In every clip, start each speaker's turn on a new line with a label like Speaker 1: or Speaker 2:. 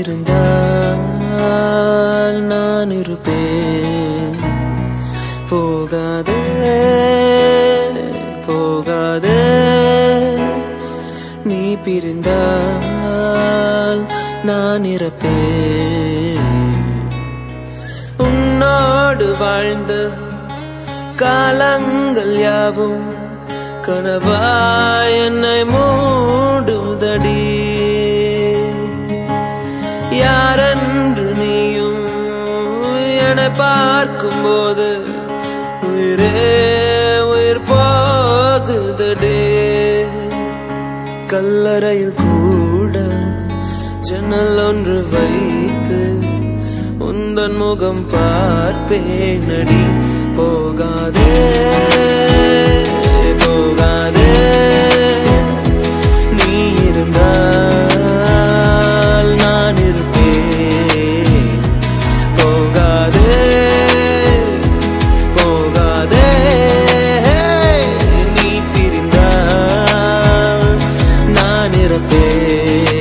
Speaker 1: இருந்தால் நான் இருப்பேன் போகாதே போகாதே நீ பிரிந்தால் நான் இறப்பேன் உன்னோடு வாழ்ந்த காலங்கள் யாவும் கனவாய் என்னை மூடுதடி யாரென்று நீயும் என பார்க்கும்போது உயிரே உயிர் போகுதடி கல்லறையில் கூட ஜன்னல் ஒன்று வைத்து உந்தன் முகம் பார்ப்பேனடி போகாதே போகாதே நீ இருந்தால் நான் இருப்பேன் போகாதே போகாதே நீ பிரிந்தால் நான் இருப்பேன்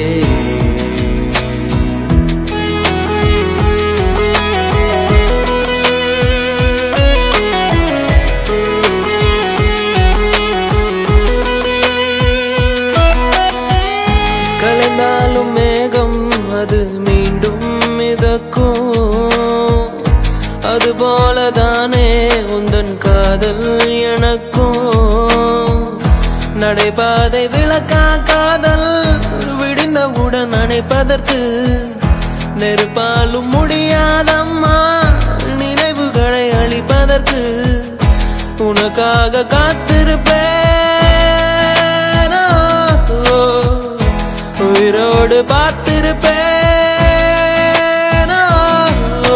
Speaker 1: கலைந்தாலும் மேகம் அது மீண்டும் மிதக்கும் அதுபோலதானே உந்தன் காதல் எனக்கும் நடைபாதை விளக்கா காதல் விடிந்தவுடன் அணைப்பதற்கு நெருப்பாலும் முடியாதம்மா நினைவுகளை அழிப்பதற்கு உனக்காக காத்திருப்பேன் ஓ, உயிரோடு பார்த்திருப்பேன் ஓ,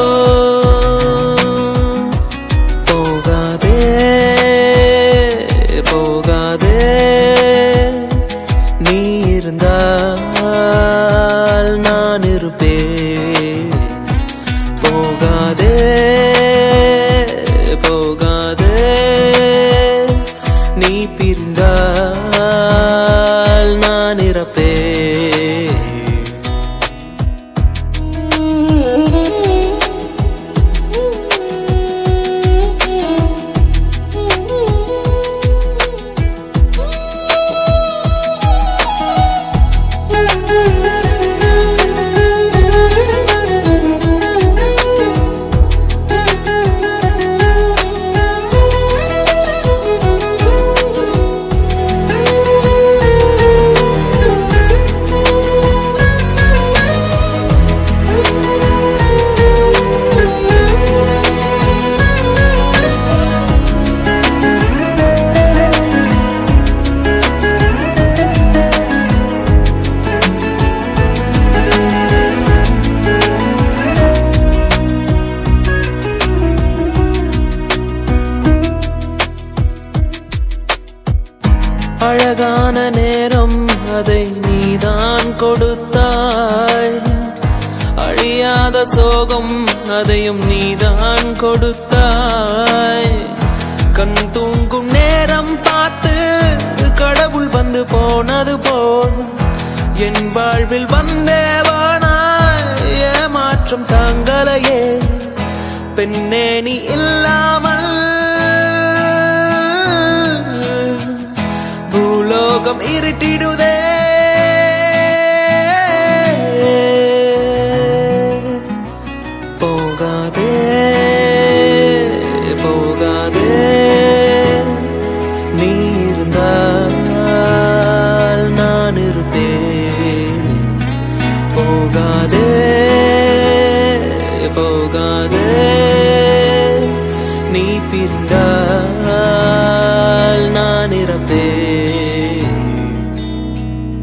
Speaker 1: போகாதே போகாதே நீ இருந்தால் நான் இருப்பேன் போகாதே போகாதே நீ பிரிந்தால் நான் இறப்பேன் அழகான நேரம் அதை நீதான் கொடுத்தாய் அழியாத சோகம் அதையும் நீதான் கொடுத்தாய் கண் தூங்கும் நேரம் பார்த்து கடவுள் வந்து போனது போல் என் வாழ்வில் வந்தேவானாய் ஏமாற்றம் தாங்களையே பெண்ணே நீ இல்லாமல் பூலோகம் இருட்டிடுதே போகாதே போகாதே நீ இருந்தால் நான் இருப்பேன் போகாதே போகாதே நீ பிரிந்தால் நான் இறப்பேன்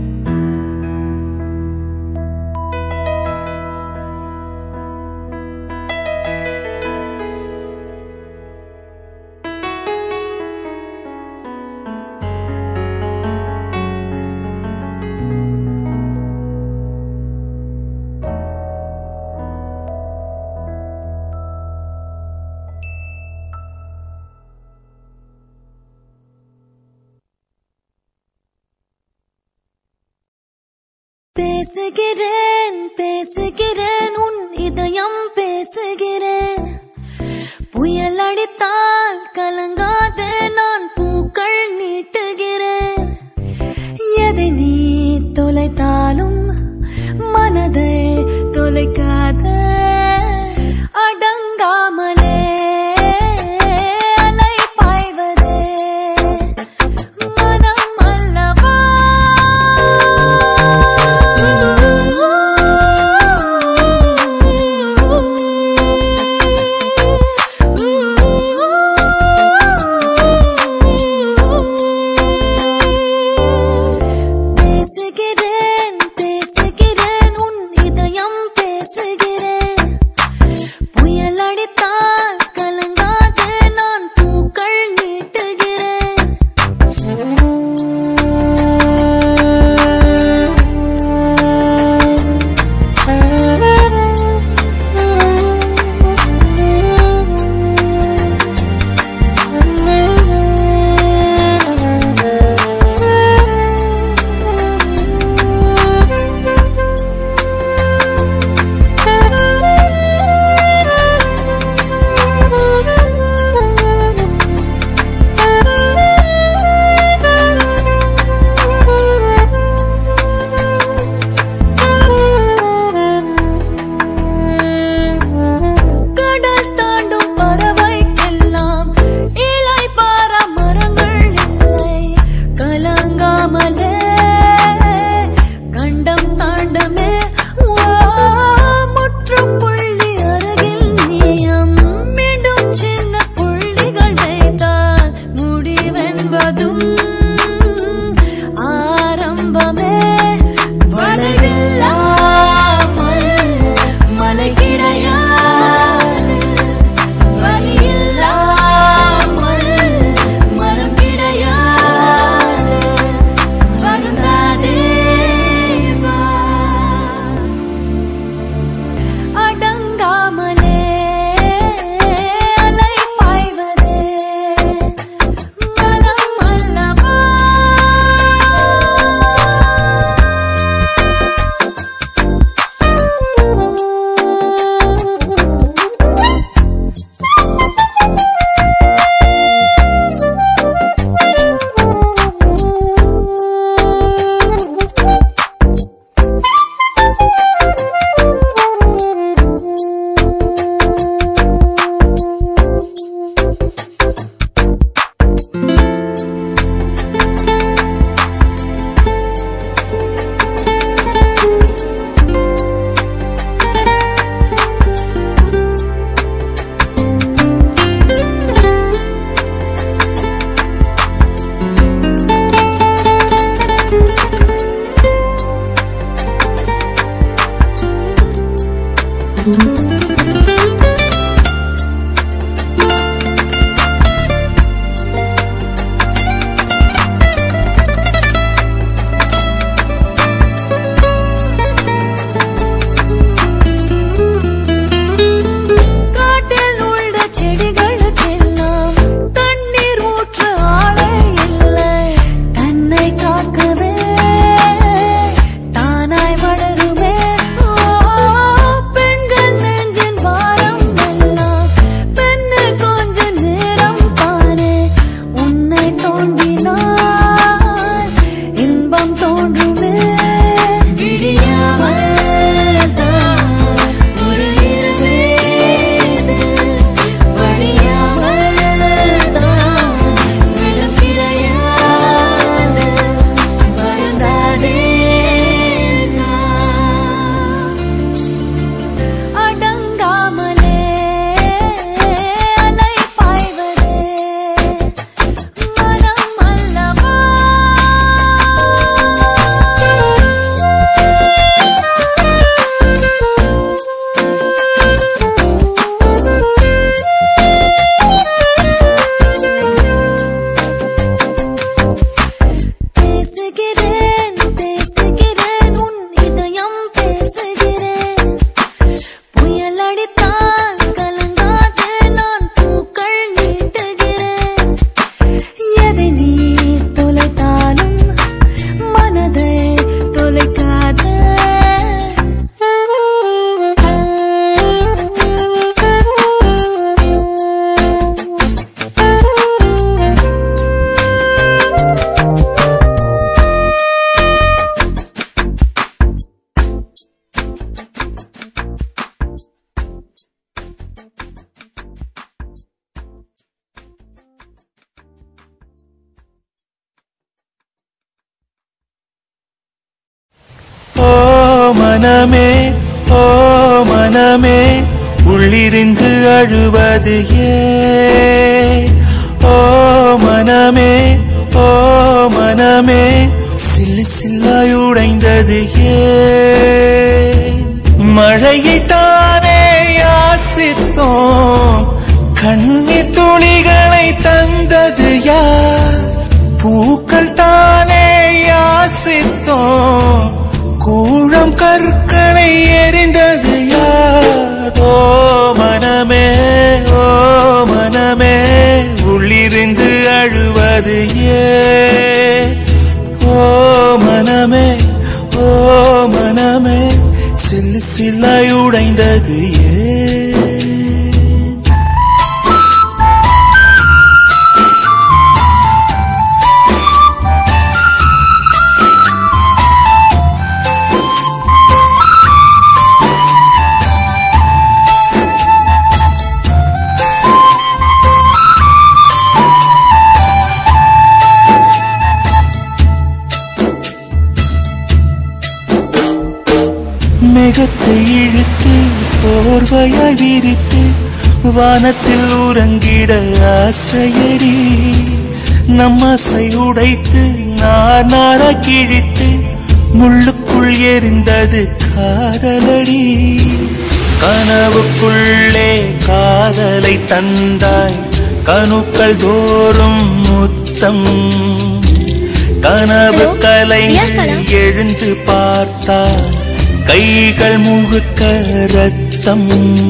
Speaker 2: பேசுகிறேன் பேசுகிறேன் உன் இதயம் பேசுகிறேன் புயல் அடித்தால் கலங்காத நான் பூக்கள் நீட்டுகிறேன் எதை நீ தொலைத்தாலும் மனதை தொலைக்காத அடங்காமலே அலை பாய்வதே மனம் அல்லவா பேசுகிறேன் பேசுகிறேன் உன் இதயம் பேசுகிறேன் புயல் அடித்தால் கலங்காத நான் பூக்கள் நீட்டுகிறேன் கடல் தாண்டும் பறவைக்கெல்லாம் இலை பார மரங்கள் இல்லை கலங்காமலே கண்டம் தாண்டமே ஓ, முற்றுப்புள்ளி அருகில் நீயம் மீண்டும் சின்ன புள்ளிகள் வைத்தால் முடிவென்பதும் ஆரம்பமே வளைவில்லாமல் மலை கிடையாது வலியில்லாமல் மரம் கிடையாது வருந்தாதே வா. அடங்காமலே அலை பாய்வதே மனம் அல்லவா காட்டில் உள்ள செடிகளுக்கெல்லாம் தண்ணீர் ஊற்ற ஆளே இல்லை தன்னை காக்கவே தானாய் வளருமே ஓ, பெண்கள்
Speaker 3: மனமே ஓ மனமே உள்ளிருந்து அழுவது ஏன் ஓ மனமே ஓ மனமே சில்லு சில்லாய் உடைந்தது ஏன் மழையை தானே யாசித்தோம் கண்ணீர் துளிகளை தந்தது யார் பூக்கள் தானே யாசித்தோம் கூழம் கற்களை எரிந்தது யார் ஓ மனமே ஓ மனமே உள்ளிருந்து அழுவது ஏன் ஓ மனமே ஓ மனமே சில்லு சில்லாய் உடைந்தது ஏன் மேகத்தை இழுத்து போர்வையாய் விரித்து வானத்தில் உறங்கிட ஆசையடி நம்மசை உடைத்து நானார கிழித்து முள்ளுக்குள் எரிந்தது காதலடி கனவுக்குள்ளே காதலை தந்தாய் கணுக்கள் தோறும் முத்தம் கனவு
Speaker 4: Hello?
Speaker 3: கலைந்து
Speaker 4: பிரியாக்கா?
Speaker 3: எழுந்து பார்த்தால் கைகள் முழுக்க ரத்தம்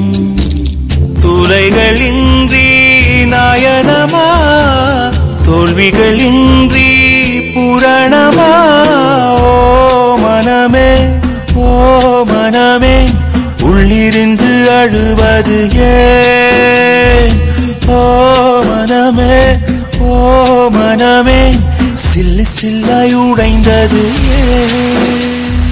Speaker 3: துளைகளின்றி நாயனமா தோல்விகளின்றி புரணமா ஓ மனமே ஓ மனமே உள்ளிருந்து அழுவது ஏன் ஓ மனமே ஓ மனமே சில்லு சில்லாய் உடைந்தது ஏன்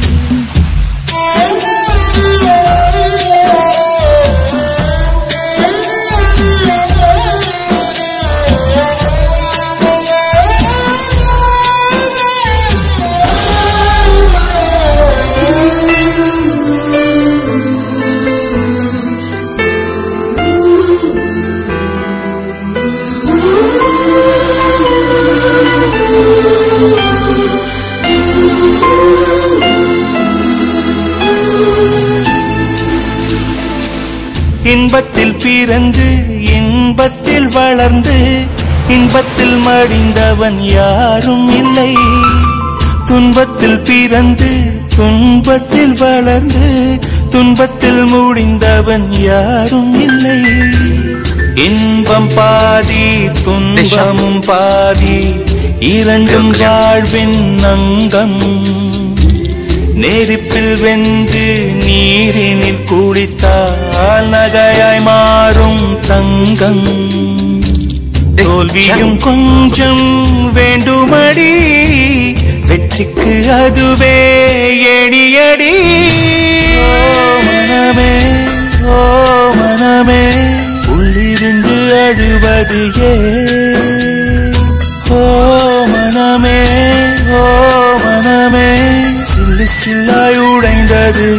Speaker 3: இன்பத்தில் பிறந்து இன்பத்தில் வளர்ந்து இன்பத்தில் மடிந்தவன் யாரும் இல்லை துன்பத்தில் பிறந்து துன்பத்தில் வளர்ந்து துன்பத்தில் முடிந்தவன் யாரும் இல்லை இன்பம் பாதி துன்பமும் பாதி இரண்டும் வாழ்வின் அங்கம் நெருப்பில் வெந்து நீரினில் குளித்தால் நகையாய் மாறும் தங்கம் தோல்வியும் கொஞ்சம் வேண்டுமடி வெற்றிக்கு அதுவே எடியடி ஓ மனமே ஓ மனமே உள்ளிருந்து அழுவது ஏன் ஓ மனமே ஓ மனமே சில்லு சில்லாய் உடைந்தது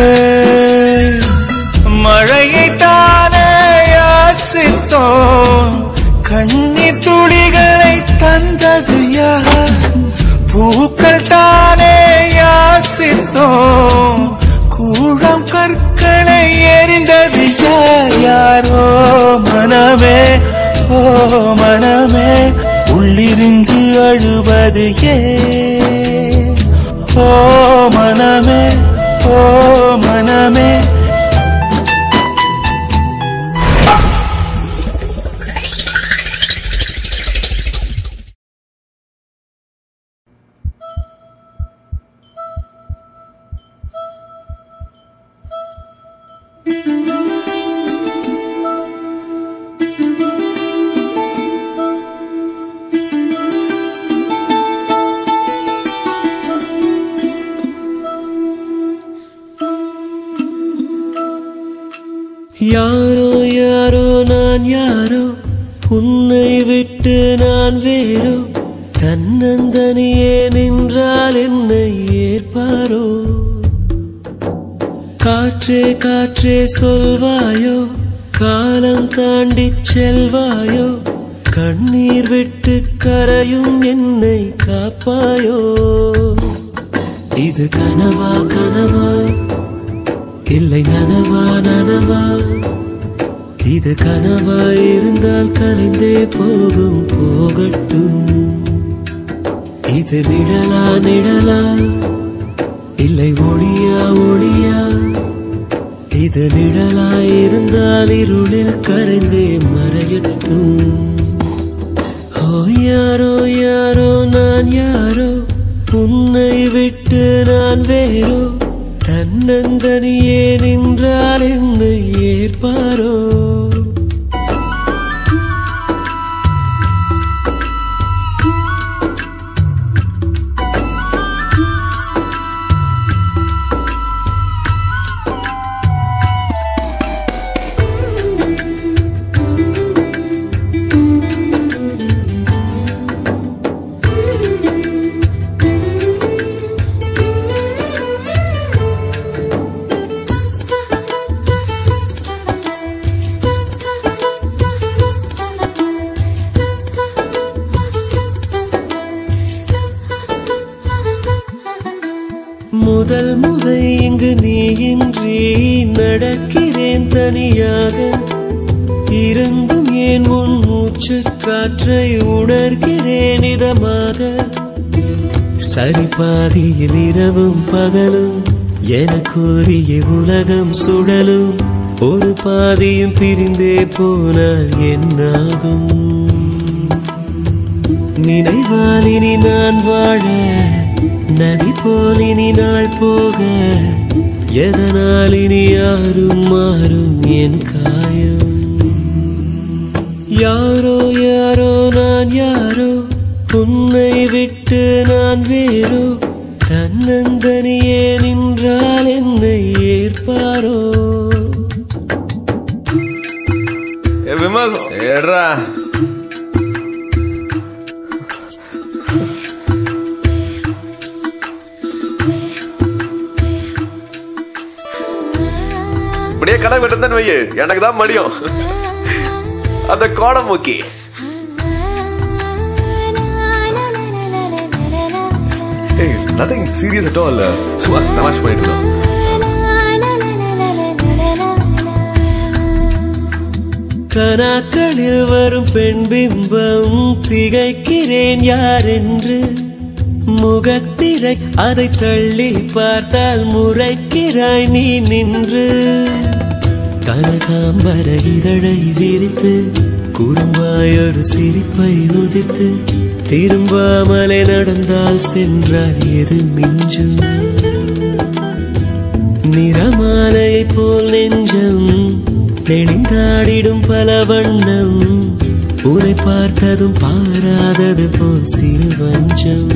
Speaker 3: ஏன் மழையை தானே யாசித்தோம் கண்ணீர் துளிகளை தந்தது யார் பூக்கள் தானே யாசித்தோம் கூழம் கற்களை எரிந்தது யார் யாரோ மனமே ஓ மனமே உள்ளிருந்து அழுவது ஏன் ஓ மனமே ஓ மனமே
Speaker 1: யாரோ யாரோ நான் யாரோ உன்னை விட்டு நான் வேறோ தன்னந்தனியே நின்றால் என்னை ஏற்பாரோ காற்றே காற்றே சொல்வாயோ காலம் தாண்டி செல்வாயோ கண்ணீர் விட்டு கரையும் என்னை காப்பாயோ இது கனவா கனவா இல்லை நனவா நனவா இது கனவா இருந்தால் கலைந்தே போகும் போகட்டும் இது நிழலா நிழலா இல்லை ஒளியா ஒளியா இது நிழலா இருந்தால் இருளில் கரைந்தே மறையட்டும் ஓ யாரோ யாரோ நான் யாரோ உன்னை விட்டு நான் வேறோ தன்னந்தனியே நின்றால் என்னை ஏற்பாரோ முதல் முறை இங்கு நீயின்றி நடக்கிறேன் தனியாக இருந்தும் ஏன் உன் மூச்சு காற்றை உணர்கிறேன் இதமாக சரி பாதியில் இரவும் பகலும் எனக்குரிய உலகம் சுழலும் ஒரு பாதியும் பிரிந்தே போனால் என்னாகும் நினைவால் இனி நான் வாழ நதி போல் இனி நாள் போக எதனால் இனி யாரும் மாறும் என் காயம் யாரோ யாரோ நான் யாரோ உன்னை விட்டு நான் வேறோ தன்னந்தனியே நின்றால் என்னை ஏற்பாரோ
Speaker 4: ஏ விமல் ஏட்ரா இப்படியே கடை விட்டு வையு எனக்கு தான் மடியும் அந்த கோடம் மூக்கி ஏய் நதிங் சீரியஸ் அட்டோ இல்ல சும்மா தமாஷ் பண்ணிட்டு இருக்கோம்
Speaker 1: கனாக்களில் வரும் பெண் பிம்பம் திகைக்கிறேன் யார் என்று முகத்திரை அதை தள்ளி பார்த்தால் முறைக்கிறாய் நீ நின்று கனகாம்பர இதழை விரித்து குறும்பாய் ஒரு சிரிப்பை உதித்து திரும்பாமலே நடந்தால் சென்றால் எது மிஞ்சும் நிறமாலையை போல் நெஞ்சம் நெளிந்தாடிடும் பல வண்ணம் உன்னை பார்த்ததும் பாராதது போல் சிறு வஞ்சம்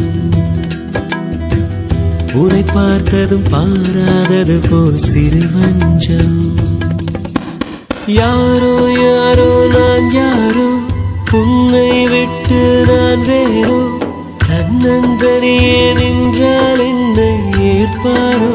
Speaker 1: உன்னை பார்த்ததும் பாராதது போல் சிறு வஞ்சம் யாரோ யாரோ நான் யாரோ உன்னை விட்டு நான் வேறோ தன்னந்தனியே நின்றால் என்னை ஏற்பாரோ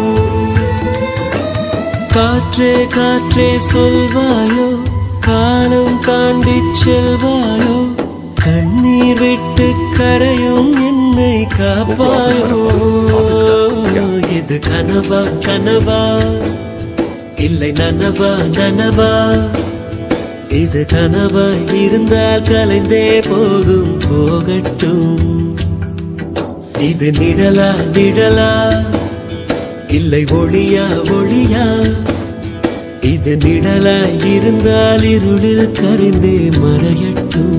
Speaker 1: காற்றே காற்றே சொல்வாயோ காலம் தாண்டி செல்வாயோ கண்ணீர் விட்டு கரையும் என்னை காப்பாயோ இது கனவா கனவா இல்லை நனவா நனவா இது கனவா இருந்தால் கலைந்தே போகும் போகட்டும் இது நிழலா நிழலா இல்லை ஒளியா ஒளியா இது நிழலா இருந்தால் இருளில் கரைந்தே மறையட்டும்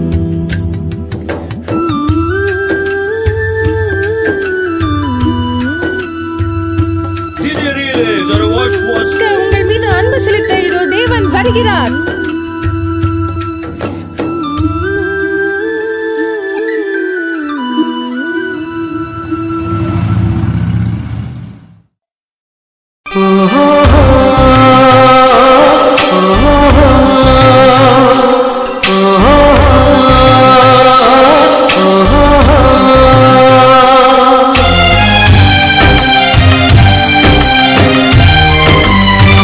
Speaker 5: உங்கள் மீது அன்பு செலுத்த இதோ தேவன் வருகிறார்
Speaker 1: ஓ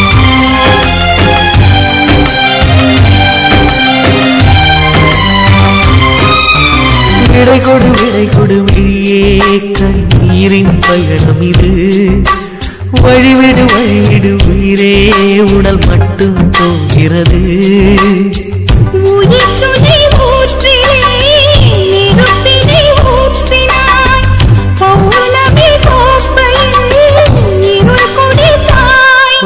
Speaker 1: கொடு விழியே கண்ணீரின் பயணம் இது வழிவிடு வழிவிடு உயிரே உடல் மட்டும் போகிறது
Speaker 2: உயிர் துளி ஊற்றினே, நெருப்பினை ஊற்றினாய். பௌர்ணமி கோப்பையில் இருள் குடித்தாய்.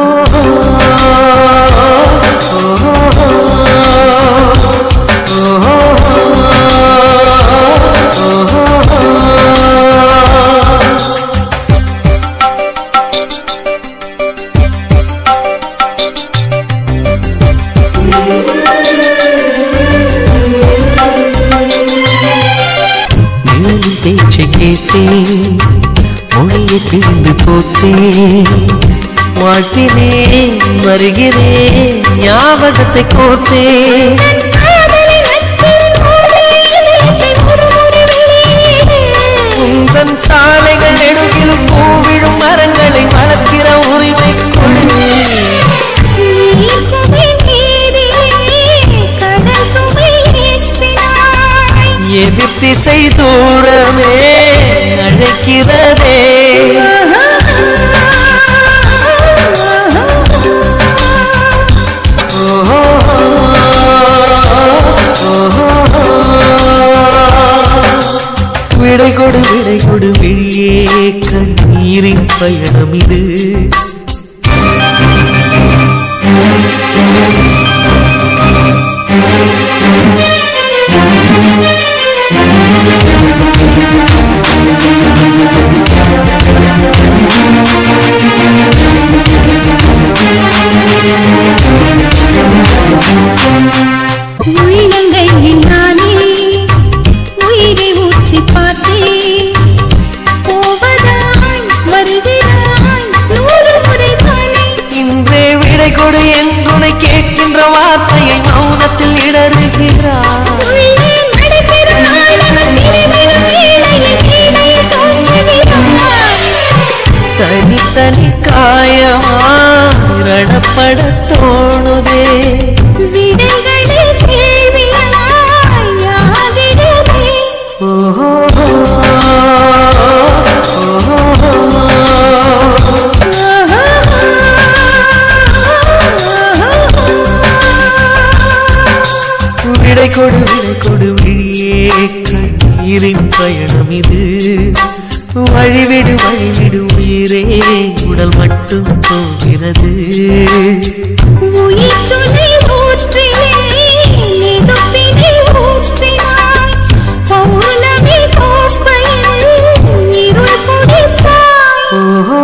Speaker 1: மேலும் பேச்சை கேட்டேன் மொழியை பிரிந்து போத்தேன் வாழ்த்தினேன் வருகிறேன் ஞாபகத்தை கோத்தேன்
Speaker 2: தன் காதலின் நட்பின் மூலையில் முறுமுறு விழியே.
Speaker 1: உந்தன் சாலைகள் நெடுகிலும் பூவிடும் மரங்களை வளர்க்கிற உரிமை கொடு
Speaker 2: நீர்க்குமிழ் நீதிலே கடல் சுமை ஏற்றினாய்.
Speaker 1: எதிர் திசை தூரமே அழைக்கிறதே விடை கொடு விடை கொடு விழியே கண்ணீரின் பயணம் இது
Speaker 2: உள்ளங்கையில் நானே உயிரை ஊற்றி பார்த்தேன் போவதாய் வருகிறாய் நூறு முறை தானே
Speaker 1: இன்றே விடை கொடு என்றுனை கேட்கின்ற வார்த்தையை மௌனத்தில் இடறுகிறார்
Speaker 2: உள்ளே நடைபெறும் நாடகம் நிறைவேறும் வேளையில் இடையில் தோன்றுகிறாய்
Speaker 1: தனி தனி காயமா ரணப்பட தோணுதே
Speaker 2: விடைகளே கேள்வியாய் ஆகிறதே
Speaker 1: ஓஹோ விடை கொடு விடை கொடு விழியே கண்ணீரின் பயணம் இது வழிவிடு வழிவிடு உயிரே உடல் மட்டும் போகிறது
Speaker 2: உயிர் துளி ஊற்றினே, நெருப்பினை ஊற்றினாய். பௌர்ணமி கோப்பையில் இருள் குடித்தாய்.
Speaker 1: ஓஹோ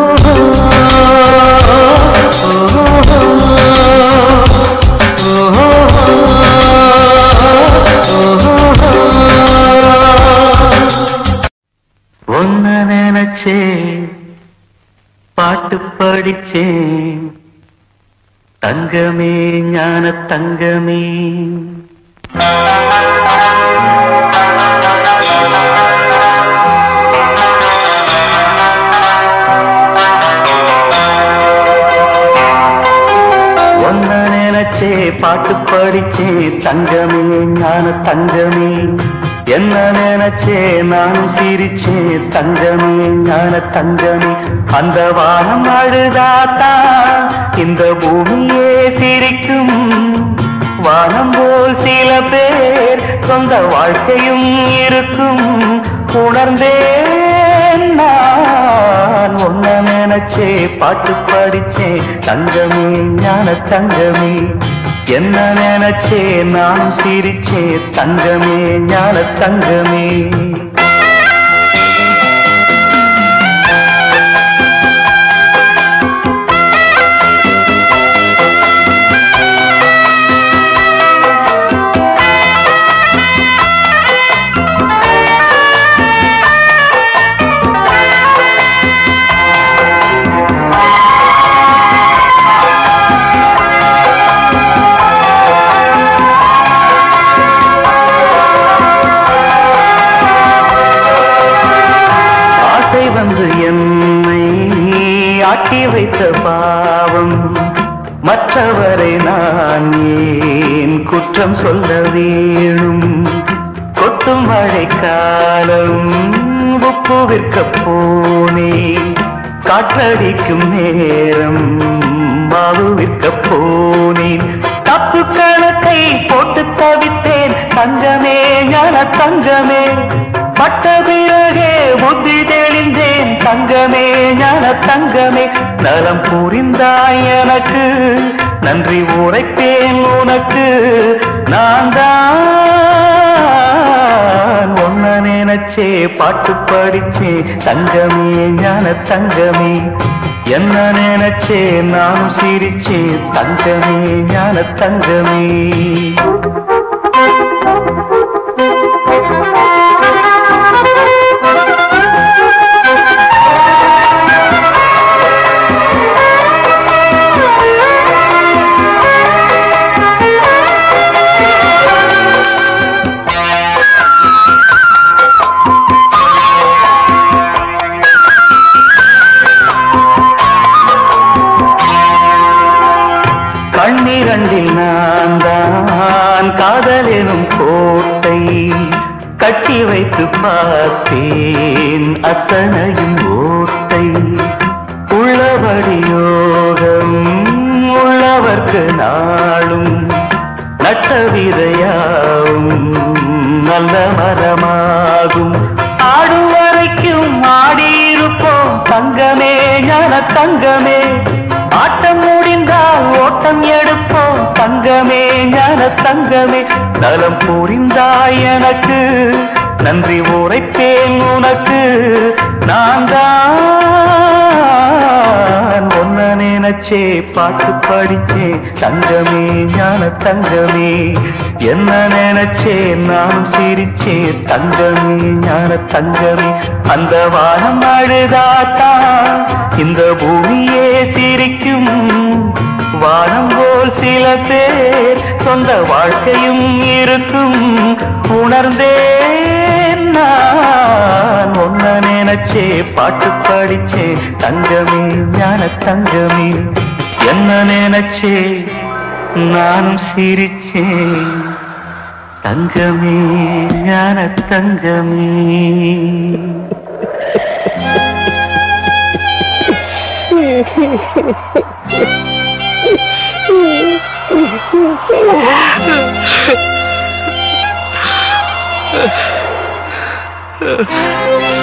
Speaker 1: ஒன்ன நினைச்சேன் பாட்டு படிச்சேன் தங்கமே ஞான தங்கமே ஒன்ன நினைச்சே பாட்டு படிச்சே தங்கமே ஞான தங்கமே என்ன நினைச்சே நானும் சிரிச்சே தங்கமே ஞான தங்கமே அந்த வானம் அழுதாத்தா இந்த பூமியே சிரிக்கும் வானம் போல் சில பேர் சொந்த வாழ்க்கையும் இருக்கும் உணர்ந்தேன் நான் ஒன்ன நினைச்சே பாட்டு படிச்சே தங்கமே ஞான தங்கமே என்ன நினைச்சே நான் சிரிச்சே தங்கமே ஞான தங்கமே ஆசை வந்து என்னை ஆட்டி வைத்த பாவம் மற்றவரை நான் ஏன் குற்றம் சொல்ல வேணும் கொட்ட கொட்டும் மழைக்காலம் உப்பு விற்க போனேன் காற்றடிக்கும் நேரம் மாவு விற்க போனேன் தப்பு கணக்கை போட்டு தவித்தேன் தங்கமே ஞான தங்கமே பட்ட பிறகே புத்தி தெளிந்தேன் தங்கமே ஞான தங்கமே நலம் புரிந்தாய் எனக்கு நன்றி உரைப்பேன் உனக்கு நான் தான் ஒன்ன நினைச்சே பாட்டு படிச்சே தங்கமே ஞான தங்கமே என்ன நினைச்சே நானும் சிரிச்சே தங்கமே ஞான தங்கமே கண்ணிரண்டில் நான் தான் காதலெனும் கோட்டை கட்டி வைத்து பார்த்தேன் அத்தனையும் ஓட்டை உள்ளபடி யோகம் உள்ளவர்க்கு நாளும் நட்ட விதையாவும் நல்ல மரமாகும் ஆடும் வரைக்கும் ஆடியிருப்போம் தங்கமே ஞான தங்கமே ஆட்டம் முடிந்தால் ஓட்டம் எடுப்போம் தங்கமே ஞான தங்கமே நலம் புரிந்தாய் எனக்கு நன்றி உரைப்பேன் உனக்கு நான் தான் ஒன்ன நினைச்சே பாட்டு படிச்சே தங்கமே ஞான தங்கமே என்ன நினைச்சே நானும் சிரிச்சே தங்கமே ஞான தங்கமே அந்த வானம் அழுதாத்தான் இந்த பூமியே சிரிக்கும் வானம் போல் சில பேர் சொந்த வாழ்க்கையும் இருக்கும் உணர்ந்தேன் நான் ஒன்ன நினைச்சே பாட்டு படிச்சே தங்கமே ஞான தங்கமே என்ன நினைச்சே நானும் சிரிச்சேன் தங்கமே ஞான தங்கமே
Speaker 3: ஆ